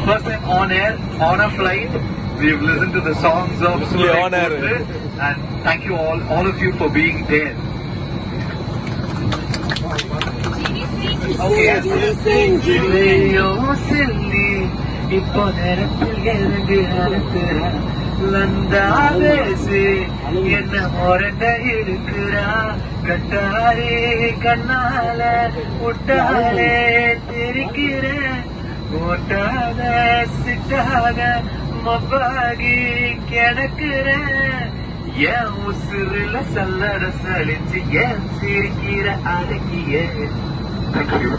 first time on air, on a flight. We've listened to the songs of Suraj Yeah, on air. Kotre, and thank you all, all of you for being there. Okay, yes, yes. இல்லையோ செல்லி இப்போ நேரத்தில் இறங்கு அனுப்புற லந்தா பேசி என்ன முரண்ட இருக்கிறா கட்டாரி கண்ணால விட்டாலே தெரிக்கிற ஓட்டாத சிட்டாத மப்பாகி கிடக்குற என் உசுருல சல்லட சலிச்சு ஏன் சிரிக்கிற அடக்கிய தேங்க்யூ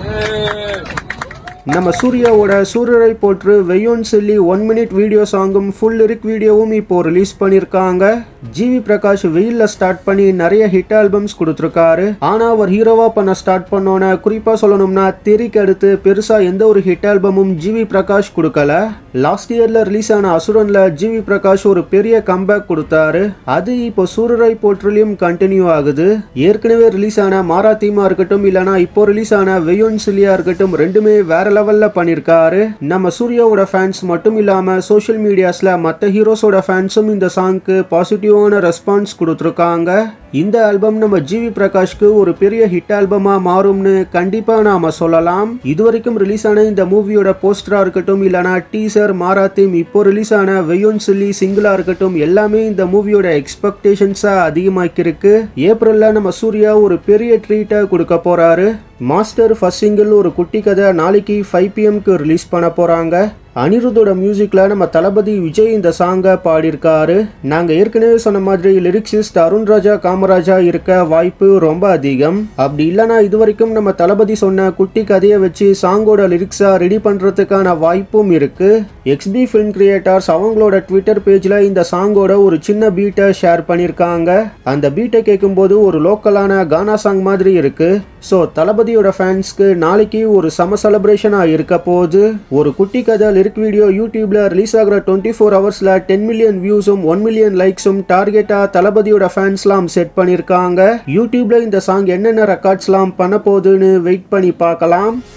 நம்ம சூர்யாவோட சூரரை போற்று வெய்யோன் சொல்லி ஒன் மினிட் வீடியோ சாங்கும் ஃபுல் லிரிக் வீடியோவும் இப்போ ரிலீஸ் பண்ணியிருக்காங்க ஜிவி பிரகாஷ் வெயில்ல ஸ்டார்ட் பண்ணி நிறைய ஹிட் ஆல்பம்ஸ் கொடுத்துருக்காரு ஆனா அவர் ஹீரோவா பண்ண ஸ்டார்ட் பண்ணோன்னே குறிப்பா சொல்லணும்னா திரிக்கு அடுத்து பெருசா எந்த ஒரு ஹிட் ஆல்பமும் ஜிவி பிரகாஷ் கொடுக்கல லாஸ்ட் இயர்ல ரிலீஸ் ஆன அசுரன்ல ஜிவி பிரகாஷ் ஒரு பெரிய கம்பேக் கொடுத்தாரு அது இப்போ சூரரை போற்றுலையும் கண்டினியூ ஆகுது ஏற்கனவே ரிலீஸ் ஆன மாராத்தீமா இருக்கட்டும் இல்லனா இப்போ ரிலீஸ் ஆன வெயோன் சிலியா இருக்கட்டும் ரெண்டுமே வேற லெவல்ல பண்ணிருக்காரு நம்ம சூர்யாவோட ஃபேன்ஸ் மட்டும் இல்லாம சோஷியல் மீடியாஸ்ல மற்ற ஹீரோஸோட ஃபேன்ஸும் இந்த சாங்க்கு பாசிட்டிவான ரெஸ்பான்ஸ் கொடுத்துருக்காங்க இந்த ஆல்பம் நம்ம ஜிவி பிரகாஷ்க்கு ஒரு பெரிய ஹிட் ஆல்பமா மாறும்னு கண்டிப்பா நாம சொல்லலாம் இதுவரைக்கும் ரிலீஸ் ஆன இந்த மூவியோட போஸ்டரா இருக்கட்டும் இல்லனா டீசர் மாராத்தீம் இப்போ ரிலீஸ் ஆன வெயோன் சில்லி சிங்கிளா இருக்கட்டும் எல்லாமே இந்த மூவியோட எக்ஸ்பெக்டேஷன்ஸா அதிகமாக்கிருக்கு ஏப்ரல்ல நம்ம சூர்யா ஒரு பெரிய ட்ரீட்டை கொடுக்க போறாரு மாஸ்டர் ஃபர்ஸ்ட் சிங்கிள் ஒரு குட்டி கதை நாளைக்கு ஃபைவ் பிஎம்க்கு ரிலீஸ் பண்ண போறாங்க அனிருத்தோட மியூசிக்ல நம்ம தளபதி விஜய் இந்த சாங்கை பாடியிருக்காரு நாங்க ஏற்கனவே சொன்ன மாதிரி லிரிக்ஸிஸ்ட் அருண் ராஜா காமராஜா இருக்க வாய்ப்பு ரொம்ப அதிகம் அப்படி இல்லைனா இது வரைக்கும் நம்ம தளபதி சொன்ன குட்டி கதையை வச்சு சாங்கோட லிரிக்ஸா ரெடி பண்றதுக்கான வாய்ப்பும் இருக்கு எக்ஸ்பி ஃபிலிம் கிரியேட்டர்ஸ் அவங்களோட ட்விட்டர் பேஜ்ல இந்த சாங்கோட ஒரு சின்ன பீட்டை ஷேர் பண்ணியிருக்காங்க அந்த பீட்டை கேட்கும்போது ஒரு லோக்கலான கானா சாங் மாதிரி இருக்கு ஸோ தளபதியோட ஃபேன்ஸ்க்கு நாளைக்கு ஒரு சம செலிப்ரேஷனாக இருக்க போகுது ஒரு குட்டி கதை லிரிக் வீடியோ யூடியூப்ல ரிலீஸ் ஆகிற டுவெண்ட்டி ஃபோர் ஹவர்ஸில் டென் மில்லியன் வியூஸும் ஒன் மில்லியன் லைக்ஸும் டார்கெட்டாக தளபதியோட ஃபேன்ஸ்லாம் செட் பண்ணியிருக்காங்க யூடியூப்ல இந்த சாங் என்னென்ன ரெக்கார்ட்ஸ்லாம் பண்ண போகுதுன்னு வெயிட் பண்ணி பார்க்கலாம்